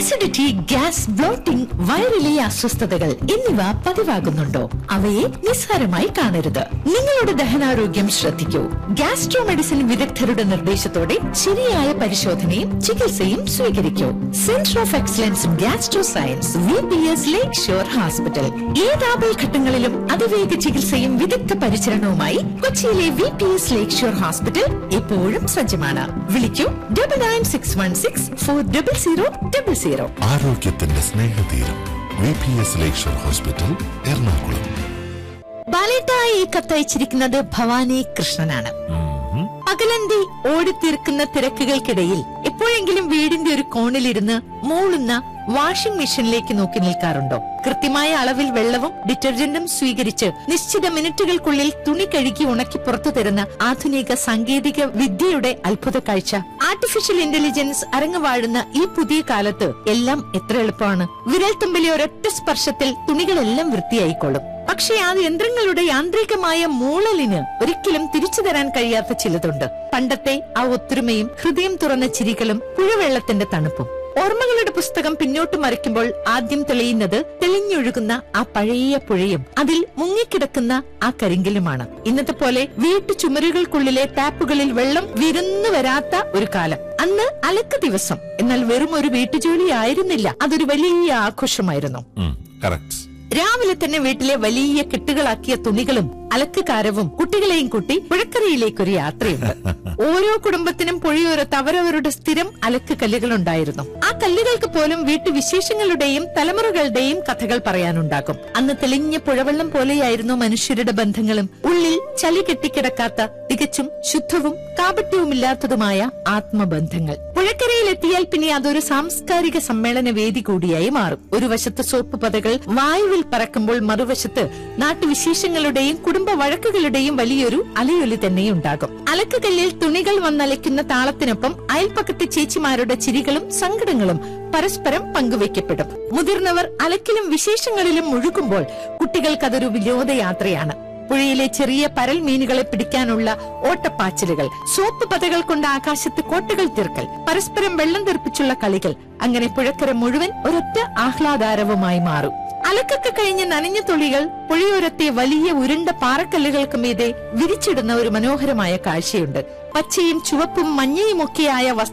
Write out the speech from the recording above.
acidity gas blotting വയറിലെ അസ്വസ്ഥതകൾ എന്നിവ പതിവാകുന്നുണ്ടോ അവയെ നിസ്സാരമായി കാണരുത് നിങ്ങളുടെ ദഹനാരോഗ്യം ശ്രദ്ധിക്കൂ ഗ്യാസ്ട്രോ മെഡിസിൻ വിദഗ്ധരുടെ നിർദ്ദേശത്തോടെ ശരിയായ പരിശോധനയും ചികിത്സയും സ്വീകരിക്കൂ centre of excellence gastro science V P S Lakeshore hospital ഏതാപൽ ഘട്ടങ്ങളിലും അതിവേഗ ചികിത്സയും വിദഗ്ധ പരിചരണവുമായി കൊച്ചിയിലെ V P S Lakeshore hospital എപ്പോഴും സജ്ജമാണ് വിളിക്കൂ double nine six one six four double zero double zero ആരോഗ്യത്തിന്റെ സ്നേഹതീരം V P S Lakeshore hospital Ernakulam ബാലേട്ടായി ഈ കത്തയച്ചിരിക്കുന്നത് ഭവാനി കൃഷ്ണനാണ് പകലന്തി ഓടിത്തീർക്കുന്ന തിരക്കുകൾക്കിടയിൽ എപ്പോഴെങ്കിലും വീടിന്റെ ഒരു കോണിലിരുന്ന് മൂളുന്ന വാഷിംഗ് മെഷീനിലേക്ക് നോക്കി നിൽക്കാറുണ്ടോ കൃത്യമായ അളവിൽ വെള്ളവും ഡിറ്റർജന്റും സ്വീകരിച്ച് നിശ്ചിത മിനിറ്റുകൾക്കുള്ളിൽ തുണി കഴുകി ഉണക്കി പുറത്തു തരുന്ന ആധുനിക സാങ്കേതിക വിദ്യയുടെ അത്ഭുത കാഴ്ച ആർട്ടിഫിഷ്യൽ ഇന്റലിജൻസ് അരങ്ങുവാഴുന്ന ഈ പുതിയ കാലത്ത് എല്ലാം എത്ര എളുപ്പമാണ് വിരൽത്തുമ്പിലെ ഒരൊറ്റ സ്പർശത്തിൽ തുണികളെല്ലാം വൃത്തിയായിക്കൊള്ളും പക്ഷേ ആ യന്ത്രങ്ങളുടെ യാന്ത്രികമായ മൂളലിന് ഒരിക്കലും തിരിച്ചു തരാൻ കഴിയാത്ത ചിലതുണ്ട് പണ്ടത്തെ ആ ഒത്തൊരുമയും ഹൃദയം തുറന്ന ചിരികളും പുഴവെള്ളത്തിന്റെ തണുപ്പും ഓർമ്മകളുടെ പുസ്തകം പിന്നോട്ട് മറിക്കുമ്പോൾ ആദ്യം തെളിയുന്നത് തെളിഞ്ഞൊഴുകുന്ന ആ പഴയ പുഴയും അതിൽ മുങ്ങിക്കിടക്കുന്ന ആ കരിങ്കലുമാണ് ഇന്നത്തെ പോലെ വീട്ടു ചുമരുകൾക്കുള്ളിലെ ടാപ്പുകളിൽ വെള്ളം വിരുന്നു വരാത്ത ഒരു കാലം അന്ന് അലക്ക് ദിവസം എന്നാൽ വെറും ഒരു വീട്ടുജോലി ആയിരുന്നില്ല അതൊരു വലിയ ആഘോഷമായിരുന്നു കറക്റ്റ് രാവിലെ തന്നെ വീട്ടിലെ വലിയ കെട്ടുകളാക്കിയ തുണികളും അലക്കുകാരവും കുട്ടികളെയും കൂട്ടി പുഴക്കരയിലേക്ക് ഒരു യാത്രയുണ്ട് ഓരോ കുടുംബത്തിനും പുഴയോരത്ത് അവരവരുടെ സ്ഥിരം അലക്ക് കല്ലുകൾ ഉണ്ടായിരുന്നു ആ കല്ലുകൾക്ക് പോലും വീട്ടുവിശേഷങ്ങളുടെയും തലമുറകളുടെയും കഥകൾ പറയാനുണ്ടാകും അന്ന് തെളിഞ്ഞ പുഴവെള്ളം പോലെയായിരുന്നു മനുഷ്യരുടെ ബന്ധങ്ങളും ഉള്ളിൽ ചളി കെട്ടിക്കിടക്കാത്ത തികച്ചും ശുദ്ധവും കാപട്യവുമില്ലാത്തതുമായ ആത്മബന്ധങ്ങൾ പുഴക്കരയിലെത്തിയാൽ പിന്നെ അതൊരു സാംസ്കാരിക സമ്മേളന വേദി കൂടിയായി മാറും ഒരു വശത്ത് സോപ്പ് പതകൾ വായുവിൽ പറക്കുമ്പോൾ മറുവശത്ത് നാട്ടുവിശേഷങ്ങളുടെയും കുടുംബ വഴക്കുകളുടെയും വലിയൊരു അലയൊലി തന്നെയുണ്ടാകും അലക്കുകല്ലിൽ തുണികൾ വന്നലയ്ക്കുന്ന താളത്തിനൊപ്പം അയൽപ്പക്കത്തെ ചേച്ചിമാരുടെ ചിരികളും സങ്കടങ്ങളും പരസ്പരം പങ്കുവയ്ക്കപ്പെടും മുതിർന്നവർ അലക്കിലും വിശേഷങ്ങളിലും മുഴുകുമ്പോൾ കുട്ടികൾക്കതൊരു വിനോദയാത്രയാണ് പുഴയിലെ ചെറിയ പരൽ മീനുകളെ പിടിക്കാനുള്ള ഓട്ടപ്പാച്ചിലുകൾ സോപ്പ് പതകൾ കൊണ്ട് ആകാശത്ത് കോട്ടകൾ തീർക്കൽ പരസ്പരം വെള്ളം തെറിപ്പിച്ചുള്ള കളികൾ അങ്ങനെ പുഴക്കര മുഴുവൻ ഒരൊറ്റ ആഹ്ലാദാരവുമായി മാറും അലക്കൊക്കെ കഴിഞ്ഞ് നനഞ്ഞ തുള്ളികൾ പുഴയോരത്തെ വലിയ ഉരുണ്ട പാറക്കല്ലുകൾക്ക് മീതെ വിരിച്ചിടുന്ന ഒരു മനോഹരമായ കാഴ്ചയുണ്ട് പച്ചയും ചുവപ്പും മഞ്ഞയുമൊക്കെയായ വസ്ത്ര